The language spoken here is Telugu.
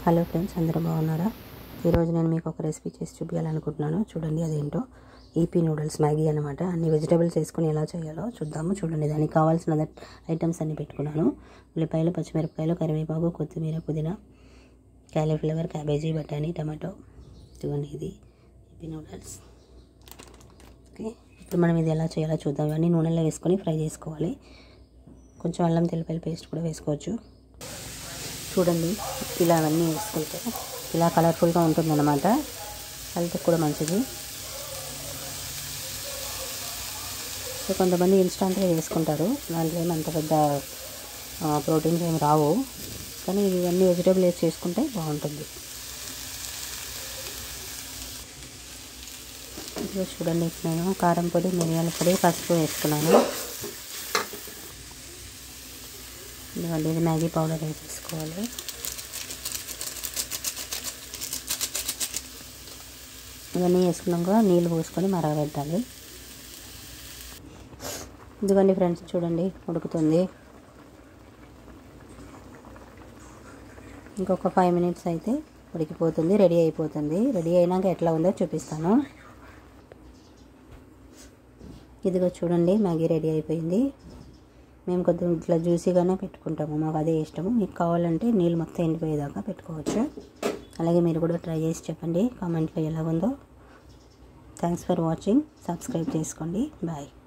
హలో ఫ్రెండ్స్ అందరూ బాగున్నారా ఈరోజు నేను మీకు ఒక రెసిపీ చేసి చూపించాలనుకుంటున్నాను చూడండి అదేంటో ఈపీ నూడిల్స్ మ్యాగీ అనమాట అన్ని వెజిటబుల్స్ వేసుకొని ఎలా చేయాలో చూద్దాము చూడండి దానికి కావాల్సిన ఐటమ్స్ అన్ని పెట్టుకున్నాను ఉల్లిపాయలు పచ్చిమిరపకాయలు కరివేపాకు కొత్తిమీర పుదీనా క్యాలీఫ్లవర్ క్యాబేజీ బఠానీ టమాటో ఇదిగోండి ఇది ఈపీ నూడిల్స్ ఓకే ఇప్పుడు మనం ఇది ఎలా చేయాలో చూద్దాం ఇవన్నీ నూనెలో వేసుకొని ఫ్రై చేసుకోవాలి కొంచెం అల్లం తెల్లిపాయల పేస్ట్ కూడా వేసుకోవచ్చు చూడండి ఇలా అవన్నీ వేసుకుంటే ఇలా కలర్ఫుల్గా ఉంటుందన్నమాట హెల్త్కి కూడా మంచిది సో కొంతమంది ఇన్స్టాంట్గా వేసుకుంటారు దాంట్లో ఏమి అంత పెద్ద ప్రోటీన్స్ ఏమి రావు కానీ ఇవన్నీ వెజిటేబుల్ వేసి చేసుకుంటే బాగుంటుంది ఇదిగో చూడండి నేను కారం పొడి మిరియాల పొడి పసుపు వేసుకున్నాను ఇదిగోండి ఇది మ్యాగీ పౌడర్ వేసేసుకోవాలి ఇవన్నీ వేసుకున్నాక నీళ్ళు పోసుకొని మరగబెట్టాలి ఇదిగోండి ఫ్రెండ్స్ చూడండి ఉడుకుతుంది ఇంకొక ఫైవ్ మినిట్స్ అయితే ఉడికిపోతుంది రెడీ అయిపోతుంది రెడీ అయినాక ఎట్లా ఉందో చూపిస్తాను ఇదిగో చూడండి మ్యాగీ రెడీ అయిపోయింది మేము కొద్దిగా ఇట్లా జ్యూసీగానే పెట్టుకుంటాము మాకు అదే ఇష్టము మీకు కావాలంటే నీళ్ళు మొత్తం ఎండిపోయేదాకా పెట్టుకోవచ్చు అలాగే మీరు కూడా ట్రై చేసి చెప్పండి కామెంట్లో ఎలా ఉందో థ్యాంక్స్ ఫర్ వాచింగ్ సబ్స్క్రైబ్ చేసుకోండి బాయ్